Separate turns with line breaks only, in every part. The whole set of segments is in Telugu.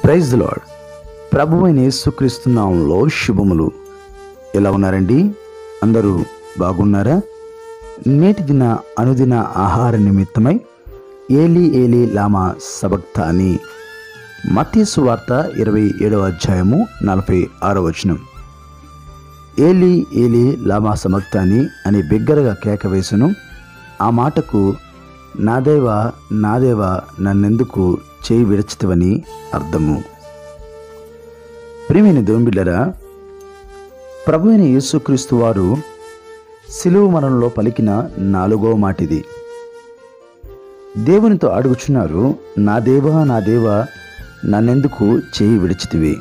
ప్రైజ్ లాడ్ ప్రభు అయిన యేసుక్రీస్తు నామంలో శుభములు ఎలా ఉన్నారండి అందరూ బాగున్నారా నేటి దిన అనుదిన ఆహార నిమిత్తమై ఏలి ఏలి లామా సబక్త అని మతీసు వార్త ఇరవై ఏడవ అధ్యాయము నలభై ఆరో వచనం ఏలి ఏలి లామా సమక్తాని అని బిగ్గరగా కేక వేసును ఆ మాటకు నాదేవా నాదేవా నన్నెందుకు చేయి విడచితివని అర్థము ప్రియమైన దోంబిళ్ళరా ప్రభు అయిన యేసుక్రీస్తు వారు సిలువ మరణంలో పలికిన నాలుగో మాటిది దేవునితో అడుగుచున్నారు నా దేవా నా దేవా నన్నెందుకు చేయి విడిచితివి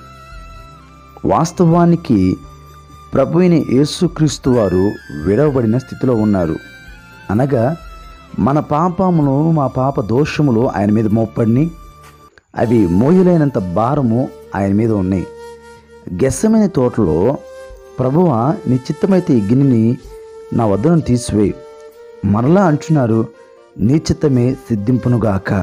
వాస్తవానికి ప్రభు అయిన యేసుక్రీస్తు వారు విడవబడిన స్థితిలో ఉన్నారు అనగా మన పాపములు మా పాప దోషములు ఆయన మీద మోపడిని అవి మోయలేనంత భారము ఆయన మీద ఉన్నాయి గెస్సమైన తోటలో ప్రభువ నీ చిత్తమైతే ఈ గిన్నెని నా వద్దను తీసివేయి మరలా అంటున్నారు నీ చిత్తమే సిద్ధింపునుగాక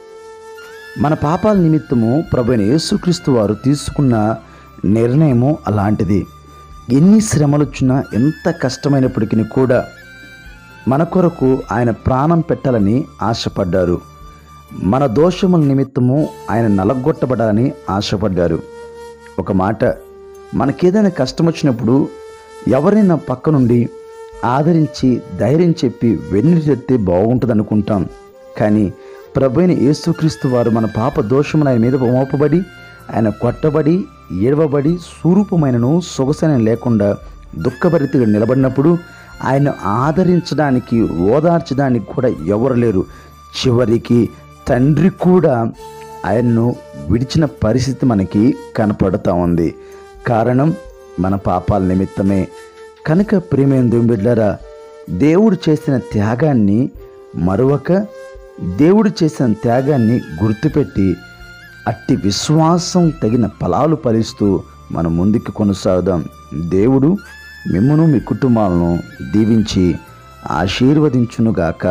మన పాపాల నిమిత్తము ప్రభుని యేసుక్రీస్తు వారు తీసుకున్న నిర్ణయము అలాంటిది ఎన్ని శ్రమలు వచ్చినా ఎంత కష్టమైనప్పటికీ కూడా మన కొరకు ఆయన ప్రాణం పెట్టాలని ఆశపడ్డారు మన దోషముల నిమిత్తము ఆయన నలగొట్టబడాలని ఆశపడ్డారు ఒక మాట మనకేదైనా కష్టం వచ్చినప్పుడు ఎవరైనా పక్క నుండి ఆదరించి ధైర్యం చెప్పి వెన్ను చెప్తే బాగుంటుంది అనుకుంటాం కానీ ప్రభుని యేసుక్రీస్తు వారు మన పాప దోషమును ఆయన మీద మోపబడి ఆయన కొట్టబడి ఏడవబడి స్వరూపమైనను సొగసైన లేకుండా దుఃఖభరితిగా నిలబడినప్పుడు ఆయన ఆదరించడానికి ఓదార్చడానికి కూడా ఎవరు లేరు చివరికి తండ్రి కూడా ఆయన్ను విడిచిన పరిస్థితి మనకి కనపడుతూ ఉంది కారణం మన పాపాల నిమిత్తమే కనుక ప్రియమైన దుంబిడ్లరా దేవుడు చేసిన త్యాగాన్ని మరొక దేవుడు చేసిన త్యాగాన్ని గుర్తుపెట్టి అట్టి విశ్వాసం తగిన ఫలాలు ఫలిస్తూ మనం ముందుకు కొనసాగుదాం దేవుడు మిమ్మును మీ కుటుంబాలను దీవించి ఆశీర్వదించునుగాక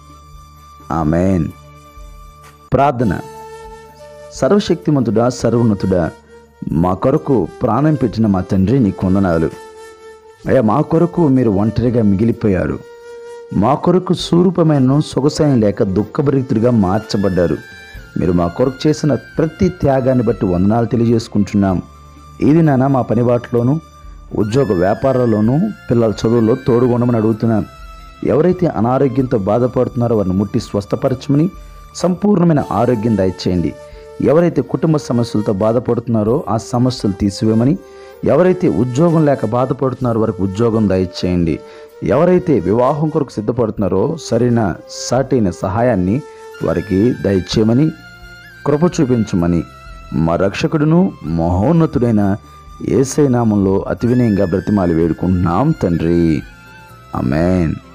ఆమెన్ ప్రార్థన సర్వశక్తిమంతుడా సర్వోన్నతుడా మా కొరకు ప్రాణం పెట్టిన మా తండ్రి నీ కొందనాలు అయ్యా మా కొరకు మీరు ఒంటరిగా మిగిలిపోయారు మా కొరకు స్వరూపమైన సొగసాయం లేక దుఃఖభరితుడిగా మార్చబడ్డారు మీరు మా కొరకు చేసిన ప్రతి త్యాగాన్ని బట్టి వందనాలు తెలియజేసుకుంటున్నాం ఇది నాన్న మా పనిబాట్లోనూ ఉద్యోగ వ్యాపారాల్లోనూ పిల్లల చదువుల్లో తోడుగొనమని అడుగుతున్నాం ఎవరైతే అనారోగ్యంతో బాధపడుతున్నారో వారిని ముట్టి స్వస్థపరచమని సంపూర్ణమైన ఆరోగ్యం దయచేయండి ఎవరైతే కుటుంబ సమస్యలతో బాధపడుతున్నారో ఆ సమస్యలు తీసివేయమని ఎవరైతే ఉద్యోగం లేక బాధపడుతున్నారో వారికి ఉద్యోగం దయచేయండి ఎవరైతే వివాహం కొరకు సిద్ధపడుతున్నారో సరైన సాటైన సహాయాన్ని వారికి దయచేయమని కృప చూపించమని మా రక్షకుడును మహోన్నతుడైన ఏసై నామంలో అతి వినయంగా బ్రతిమాలి వేడుకుంటున్నాం తండ్రి అమెన్